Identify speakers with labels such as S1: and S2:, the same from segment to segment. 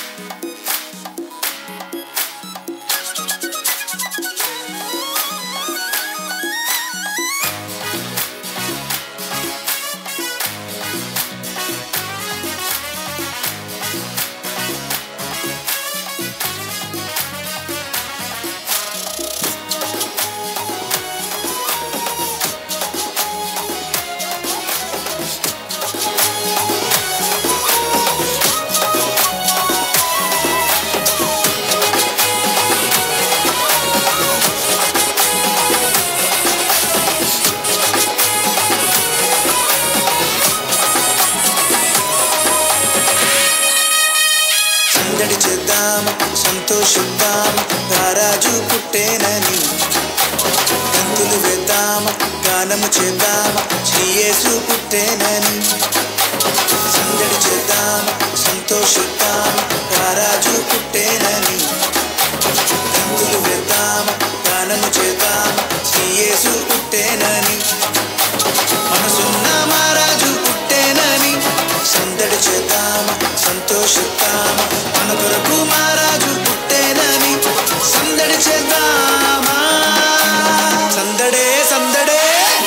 S1: సందడి చేద్దామా సంతోషిద్దామా రారాజు పుట్టేనని గంతులు వేద్దామా గానము చేద్దామా శ్రీయేసు పుట్టేనని సందడి చేద్దామా సంతోషిద్దామా రారాజు పుట్టేనని గంతులు వేద్దామా గానము చేద్దామా శ్రీయేసు పుట్టేనని మనసున్న మహారాజు పుట్టేనని సందడి చేద్దామా సంతోషిద్దామా మన కొరకు మహారాజు పుట్టేనని సందడి చేద్దామా సందడే సందడే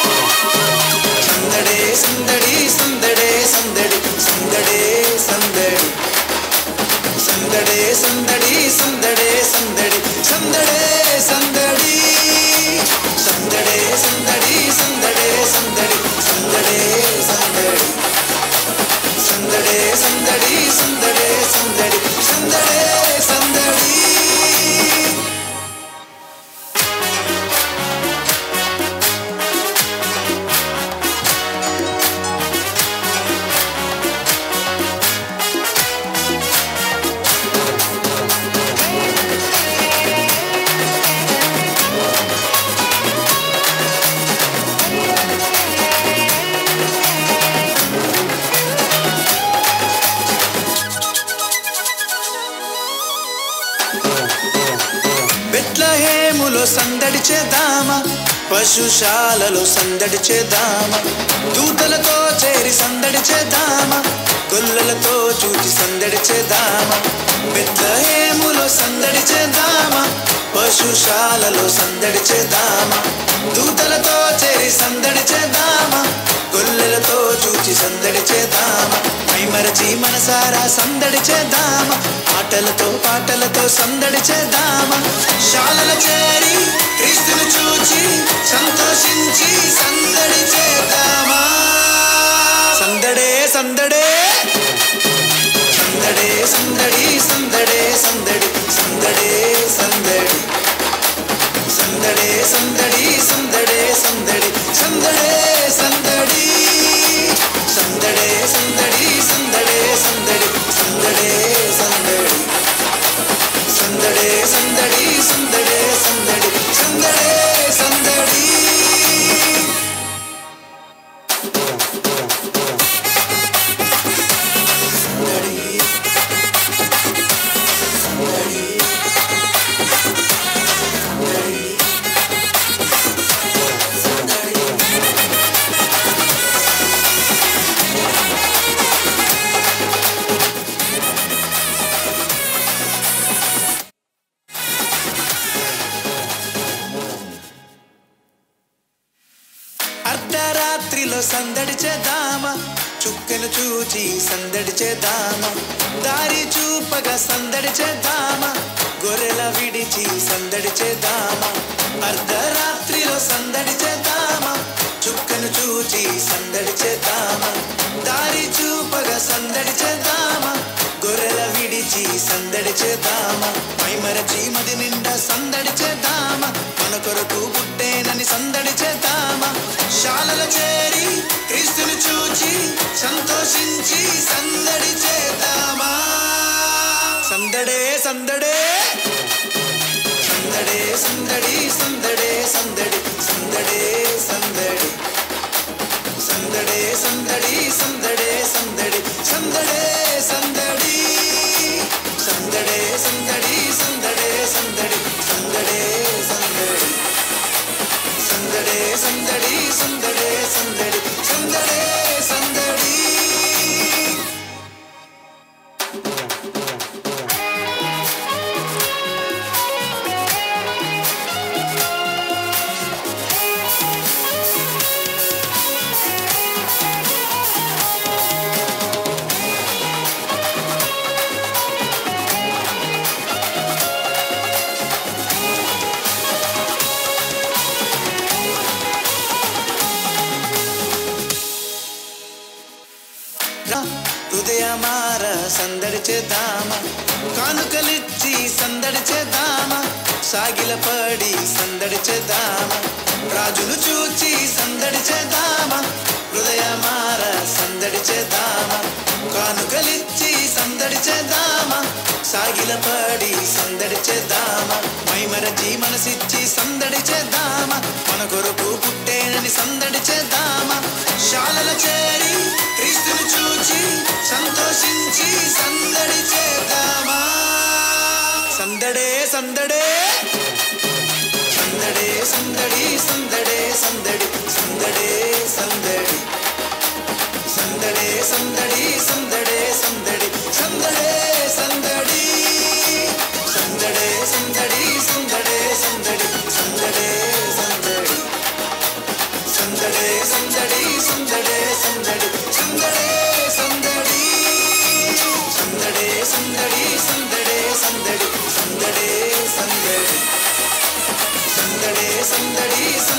S1: సందడే సందడి సందడే సందడి సందడే సందడి సందడే సందడి సందడే సందడి సందడే సందడి సందడే సందడి సందడే సందడి సందడే సందడి సందడే సందడి సందడే సందడి సందడే సందడి బెత్లహేములో సందడి చేద్దామా పశుశాలలో సందడి చేద్దామా దూతలతో చేరి సందడి చేద్దామా గొల్లలతో చూచి సందడి చేద్దామా బెత్లహేములో సందడి చేద్దామా పశుశాలలో సందడి చేద్దామా దూతలతో చేరి సందడి చేద్దామా గొల్లలతో చూచి సందడి చేద్దామా మైమరచి మనసారా సందడి చేద్దామా ఆటలతో పాటలతో సందడి చేద్దామా శాలల చేరి క్రీస్తును చూచి సంతోషించి సందడి చేద్దామా సందడే సందడే సందడే సందడి సందడే సందడి సందడే సందడి సందడే సందడి సందడే సందడి సందడే సందడి సందడే సందడి సందడే సందడి సందడే సందడి సందడే సందడి సందడే సందడి సందడే సందడి అర్ధరాత్రిలో సందడి చేద్దామా చుక్కను చూచి సందడి చేద్దామా దారి చూపగా సందడి చేద్దామా గొర్రెల విడిచి సందడి చేద్దామా అర్ధరాత్రిలో సందడి చేద్దామా చుక్కను చూచి సందడి చేద్దామా దారి చూపగా సందడి చేద్దామా గొర్రెల విడిచి సందడి చేద్దామా మైమరచి మది నిండా సందడి చేద్దామా మన కొరకు పుట్టేనని సందడి చేద్దామా శాలల చేరి క్రీస్తుని చూచి సంతోషించి సందడి చేద్దామా సందడే సందడే సందడే సందడి సందడే సందడి సందడే సందడి సందడే సందడి సందడే సందడి సందడే సందడి సందడే సందడి సందడే సందడి సందడే సందడి సందడే సందడి సందడే సందడి సందడే సందడి చేద్దామా కానుకలిచ్చి సందడి చేద్దామా సాగిల పడి సందడి చేద్దామా రాజును చూచి సందడి చేద్దామా హృదయమార సందడి చేద్దామా కానుకలిచ్చి సందడి చేద్దామా సాగిల పడి సందడి చేద్దామా మైమరచి మనసిచ్చి సందడి చేద్దామా మన కొరకు పుట్టేనని సందడి చేద్దామా శాలల చేరి క్రీస్తుని చూచి సంతోషించి సందడి చేద్దామా సందడే సందడే సందడే సందడి సందడే సందడి సందడే సందడి సందడే సందడి సందడే సందడి సందడే సందడి సందడే సందడి సందడే సందడి సందడే సందడి సందడే సందడి సందడే సందడి సందడే సందడి సందడే సందడి సందడే సందడి సందడే సందడి సందడే సందడి